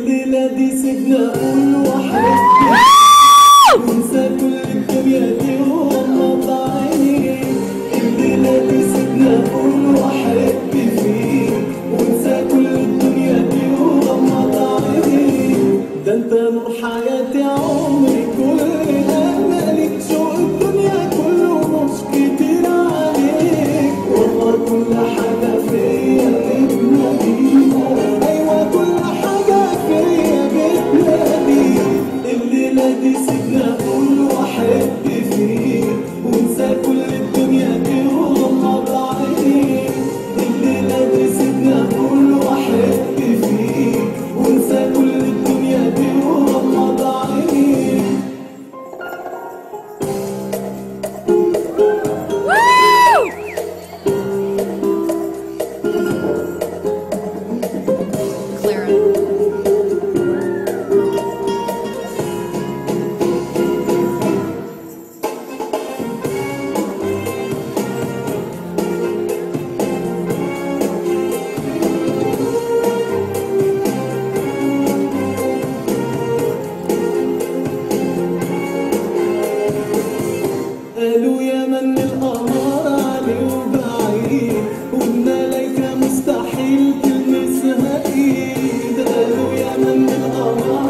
الليلة دي سيبنا أقول وحدي وانسى كل الدنيا دي وغمض عيني الليلة دي سيبنا أقول وحب فيك وانسى كل الدنيا دي وغمض عيني ده انت نور حياتي عمري كل املك شوق الدنيا كله مش كتير عليك والله كل حاجة فيا بتنادينا ايوه كل حاجة فيا بتناديك الليلة دي سيبنا اقول واحب فيك وانسى كل الدنيا دي وغمض عينيك الليلة دي سيبنا اقول واحب فيك وانسى كل الدنيا دي وغمض عينيك Clara. قالوا يا من القمر عليه وبعيد والملايكة مستحيل تلمسها ايد قالوا يا من القمر